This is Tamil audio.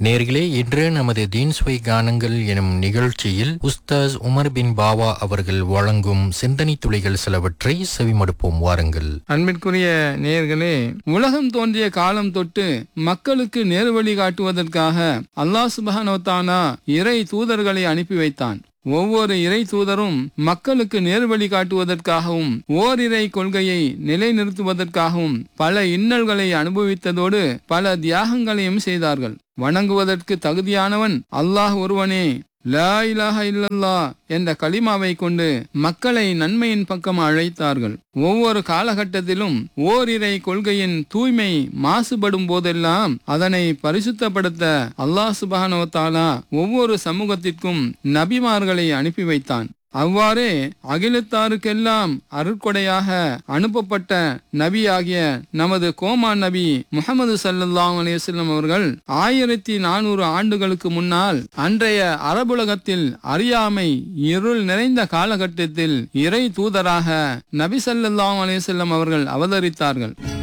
நேர்களே இன்று நமது தீன்ஸ்வை கானங்கள் எனும் நிகழ்ச்சியில் உஸ்தாஸ் உமர் பின் பாவா அவர்கள் வழங்கும் சிந்தனை துளிகள் சிலவற்றை செவிமடுப்போம் வாருங்கள் அன்பிற்குரிய நேயர்களே உலகம் தோன்றிய காலம் தொட்டு மக்களுக்கு நேர்வழி காட்டுவதற்காக அல்லாஹ் சுபஹானோத்தானா இறை தூதர்களை அனுப்பி வைத்தான் ஒவ்வொரு இறை தூதரும் மக்களுக்கு நேர்வழி காட்டுவதற்காகவும் ஓரிரை கொள்கையை நிலைநிறுத்துவதற்காகவும் பல இன்னல்களை அனுபவித்ததோடு பல தியாகங்களையும் செய்தார்கள் வணங்குவதற்கு தகுதியானவன் அல்லாஹ் ஒருவனே லா இலாஹ இல்லல்லா என்ற கலிமாவை கொண்டு மக்களை நன்மையின் பக்கம் அழைத்தார்கள் ஒவ்வொரு காலகட்டத்திலும் ஓரிரை கொள்கையின் தூய்மை மாசுபடும் போதெல்லாம் அதனை பரிசுத்தப்படுத்த அல்லாஹ் சுபஹானோ தாலா ஒவ்வொரு சமூகத்திற்கும் நபிமார்களை அனுப்பி வைத்தான் அவ்வாறே அகிலத்தாருக்கெல்லாம் அருட்கொடையாக அனுப்பப்பட்ட நபியாகிய நமது கோமான் நபி முகமது சல்லல்லாஹு அலைஹி வஸல்லம் அவர்கள் ஆயிரத்தி நானூறு ஆண்டுகளுக்கு முன்னால் அன்றைய அரபுலகத்தில் அறியாமை இருள் நிறைந்த காலகட்டத்தில் இறை தூதராக நபி சல்லல்லாஹு அலைஹி வஸல்லம் அவர்கள் அவதரித்தார்கள்